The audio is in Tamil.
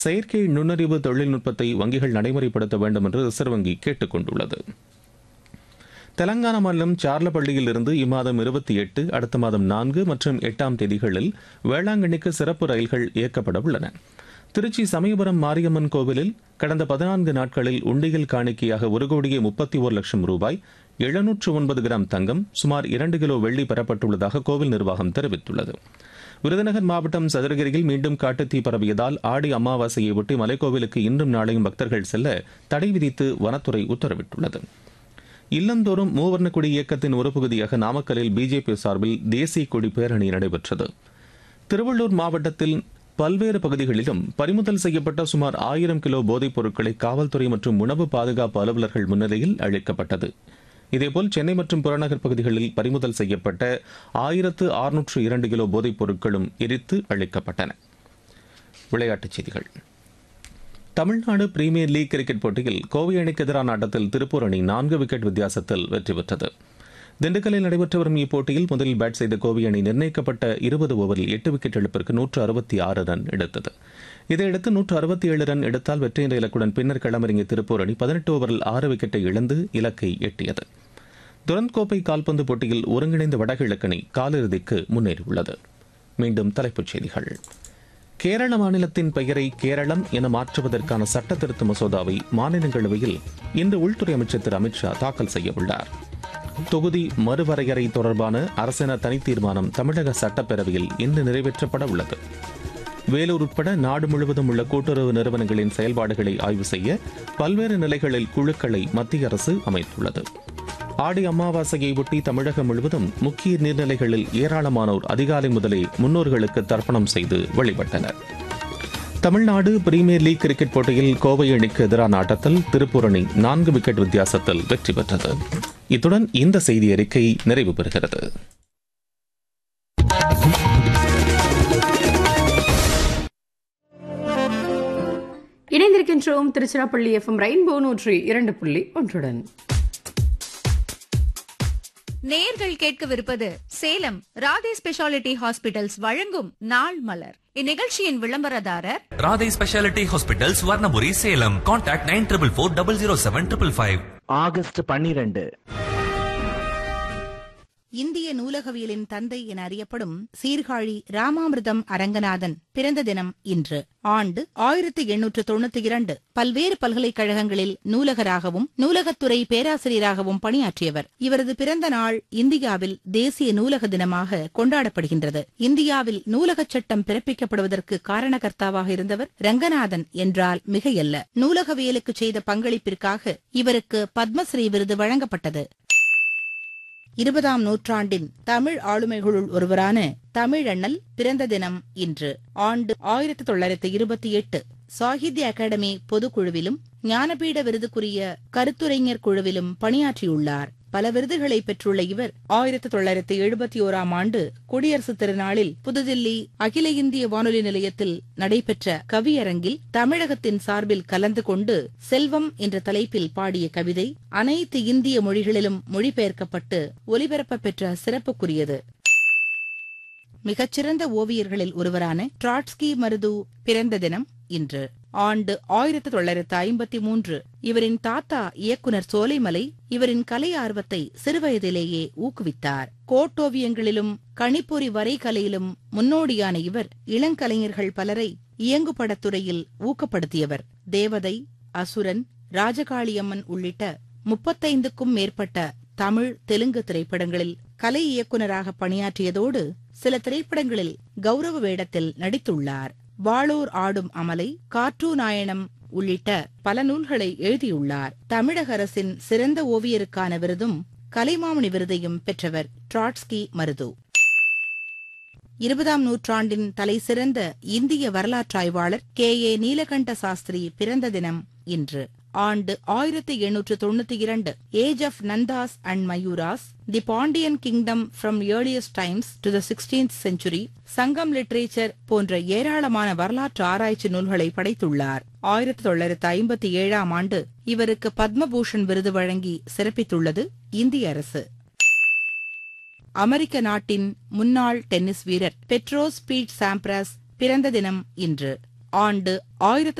செயற்கை நுண்ணறிவு தொழில்நுட்பத்தை வங்கிகள் நடைமுறைப்படுத்த வேண்டும் என்று ரிசர்வ் வங்கி கேட்டுக் கொண்டுள்ளது தெலங்கானா மாநிலம் சார்லப்பள்ளியில் இருந்து இம்மாதம் இருபத்தி எட்டு அடுத்த மாதம் நான்கு மற்றும் எட்டாம் தேதிகளில் வேளாங்கண்ணிக்கு சிறப்பு ரயில்கள் இயக்கப்பட உள்ளன திருச்சி சமயபுரம் மாரியம்மன் கோவிலில் கடந்த பதினான்கு நாட்களில் உண்டியல் காணிக்கையாக ஒரு கோடியே முப்பத்தி ஒரு லட்சம் ரூபாய் எழுநூற்று ஒன்பது கிராம் தங்கம் சுமார் இரண்டு கிலோ வெள்ளி பெறப்பட்டுள்ளதாக கோவில் நிர்வாகம் தெரிவித்துள்ளது விருதுநகர் மாவட்டம் சதுரகிரியில் மீண்டும் காட்டுத்தீ பரவியதால் ஆடி அமாவாசையை ஒட்டி மலைக்கோவிலுக்கு இன்றும் நாளையும் பக்தர்கள் செல்ல தடை விதித்து வனத்துறை உத்தரவிட்டுள்ளது இல்லந்தோறும் மூவர்ண கொடி இயக்கத்தின் ஒரு பகுதியாக நாமக்கலில் பிஜேபி சார்பில் தேசிய கொடி பேரணி நடைபெற்றது திருவள்ளூர் மாவட்டத்தில் பல்வேறு பகுதிகளிலும் பறிமுதல் செய்யப்பட்ட சுமார் ஆயிரம் கிலோ போதைப் பொருட்களை காவல்துறை மற்றும் உணவு பாதுகாப்பு அலுவலர்கள் முன்னிலையில் அளிக்கப்பட்டது இதேபோல் சென்னை மற்றும் புறநகர் பகுதிகளில் பறிமுதல் செய்யப்பட்ட ஆயிரத்து அறுநூற்று இரண்டு கிலோ போதைப் பொருட்களும் எரித்து அளிக்கப்பட்டன விளையாட்டுச் செய்திகள் தமிழ்நாடு பிரீமியர் லீக் கிரிக்கெட் போட்டியில் கோவை அணிக்கு எதிரான ஆட்டத்தில் திருப்பூர் அணி நான்கு விக்கெட் வித்தியாசத்தில் வெற்றி பெற்றது திண்டுக்கல்லில் நடைபெற்று வரும் இப்போட்டியில் முதலில் பேட் செய்த கோவை அணி நிர்ணயிக்கப்பட்ட இருபது ஓவரில் எட்டு விக்கெட் இழப்பிற்கு நூற்று அறுபத்தி ஆறு ரன் எடுத்தது இதையடுத்து நூற்று அறுபத்தி ஏழு ரன் எடுத்தால் வெற்றி என்ற இலக்குடன் பின்னர் களமிறங்கிய திருப்பூர் அணி பதினெட்டு ஓவரில் ஆறு விக்கெட்டை இழந்து இலக்கை எட்டியது துரந்த் கோப்பை கால்பந்து போட்டியில் ஒருங்கிணைந்த வடகிழக்கு அணி காலிறுதிக்கு முன்னேறியுள்ளது மீண்டும் தலைப்புச் செய்திகள் கேரள மாநிலத்தின் பெயரை கேரளம் என மாற்றுவதற்கான சட்ட திருத்த மசோதாவை மாநிலங்களவையில் இன்று உள்துறை அமைச்சர் திரு அமித்ஷா தாக்கல் செய்யவுள்ளார் தொகுதி மறுவரையறை தொடர்பான அரசின தனி தீர்மானம் தமிழக சட்டப்பேரவையில் இன்று நிறைவேற்றப்பட உள்ளது வேலூர் உட்பட நாடு முழுவதும் உள்ள கூட்டுறவு நிறுவனங்களின் செயல்பாடுகளை ஆய்வு செய்ய பல்வேறு நிலைகளில் குழுக்களை மத்திய அரசு அமைத்துள்ளது ஆடி அமாவாசையை ஒட்டி தமிழகம் முழுவதும் முக்கிய நீர்நிலைகளில் ஏராளமானோர் அதிகாலை முதலே முன்னோர்களுக்கு தர்ப்பணம் செய்து வழிபட்டனர் தமிழ்நாடு பிரீமியர் லீக் கிரிக்கெட் போட்டியில் கோவை அணிக்கு எதிரான ஆட்டத்தில் திருப்பூர் அணி நான்கு விக்கெட் வித்தியாசத்தில் வெற்றி பெற்றது இத்துடன் இந்த செய்தி அறிக்கை நிறைவு பெறுகிறது இணைந்திருக்கின்றோம் திருச்சிராப்பள்ளி எஃப்எம் ரெயின்போ நூற்றி இரண்டு புள்ளி ஒன்றுடன் நேர்கள் கேட்கவிருப்பது சேலம் ராதே ஸ்பெஷாலிட்டி ஹாஸ்பிட்டல்ஸ் வழங்கும் நாள் மலர் இந்நிகழ்ச்சியின் விளம்பரதாரர் Radhai speciality hospital Swarnapuri Salem contact nine triple four double zero seven triple five August பன்னிரண்டு இந்திய நூலகவியலின் தந்தை என அறியப்படும் சீர்காழி ராமாமிர்தம் அரங்கநாதன் பிறந்த தினம் இன்று ஆண்டு ஆயிரத்தி எண்ணூற்று தொண்ணூத்தி இரண்டு பல்வேறு பல்கலைக்கழகங்களில் நூலகராகவும் நூலகத்துறை பேராசிரியராகவும் பணியாற்றியவர் இவரது பிறந்த நாள் இந்தியாவில் தேசிய நூலக தினமாக கொண்டாடப்படுகின்றது இந்தியாவில் நூலகச் சட்டம் பிறப்பிக்கப்படுவதற்கு காரணகர்த்தாவாக இருந்தவர் ரங்கநாதன் என்றால் மிகையல்ல நூலகவியலுக்கு செய்த பங்களிப்பிற்காக இவருக்கு பத்மஸ்ரீ விருது வழங்கப்பட்டது இருபதாம் நூற்றாண்டின் தமிழ் ஆளுமைகளுள் ஒருவரான தமிழண்ணல் பிறந்த தினம் இன்று ஆண்டு ஆயிரத்தி தொள்ளாயிரத்தி இருபத்தி எட்டு சாகித்ய அகாடமி பொதுக்குழுவிலும் ஞானபீட விருதுக்குரிய கருத்துரைஞர் குழுவிலும் பணியாற்றியுள்ளார் பல விருதுகளை பெற்றுள்ள இவர் ஆயிரத்தி தொள்ளாயிரத்தி எழுபத்தி ஓராம் ஆண்டு குடியரசு திருநாளில் புதுதில்லி அகில இந்திய வானொலி நிலையத்தில் நடைபெற்ற கவியரங்கில் தமிழகத்தின் சார்பில் கலந்து கொண்டு செல்வம் என்ற தலைப்பில் பாடிய கவிதை அனைத்து இந்திய மொழிகளிலும் மொழிபெயர்க்கப்பட்டு ஒலிபரப்ப பெற்ற சிறப்புக்குரியது மிகச்சிறந்த ஓவியர்களில் ஒருவரான ட்ராட்ஸ்கி மருது பிறந்த தினம் இன்று ஆண்டு ஆயிரத்தி தொள்ளாயிரத்து ஐம்பத்தி மூன்று இவரின் தாத்தா இயக்குனர் சோலைமலை இவரின் கலை ஆர்வத்தை சிறுவயதிலேயே ஊக்குவித்தார் கோட்டோவியங்களிலும் கணிப்பொறி வரைகலையிலும் முன்னோடியான இவர் இளங்கலைஞர்கள் பலரை இயங்குபடத்துறையில் ஊக்கப்படுத்தியவர் தேவதை அசுரன் ராஜகாளியம்மன் உள்ளிட்ட முப்பத்தைந்துக்கும் மேற்பட்ட தமிழ் தெலுங்கு திரைப்படங்களில் கலை இயக்குநராக பணியாற்றியதோடு சில திரைப்படங்களில் கௌரவ வேடத்தில் நடித்துள்ளார் வாளூர் ஆடும் அமலை காற்றூநாயனம் உள்ளிட்ட பல நூல்களை எழுதியுள்ளார் தமிழக அரசின் சிறந்த ஓவியருக்கான விருதும் கலைமாமணி விருதையும் பெற்றவர் ட்ராட்ஸ்கி மருது இருபதாம் நூற்றாண்டின் தலைசிறந்த இந்திய வரலாற்றாய்வாளர் கே ஏ நீலகண்ட சாஸ்திரி பிறந்த தினம் இன்று ஆண்டு ஆயிரத்தி எண்ணூற்று தொண்ணூத்தி இரண்டு age of Nandas and Mauryas the Pandyan kingdom from earliest times to the sixteenth century Sangam literature போன்ற ஏராளமான வரலாற்று ஆராய்ச்சி நூல்களை படைத்துள்ளார் ஆயிரத்தி தொள்ளாயிரத்து ஐம்பத்தி ஏழாம் ஆண்டு இவருக்கு பத்மபூஷன் விருது வழங்கி சிறப்பித்துள்ளது இந்திய அரசு அமெரிக்க நாட்டின் முன்னாள் டென்னிஸ் வீரர் பெட்ரோஸ் பீட் சாம்ப்ராஸ் பிறந்த தினம் இன்று ஆண்டு ஆயிரத்து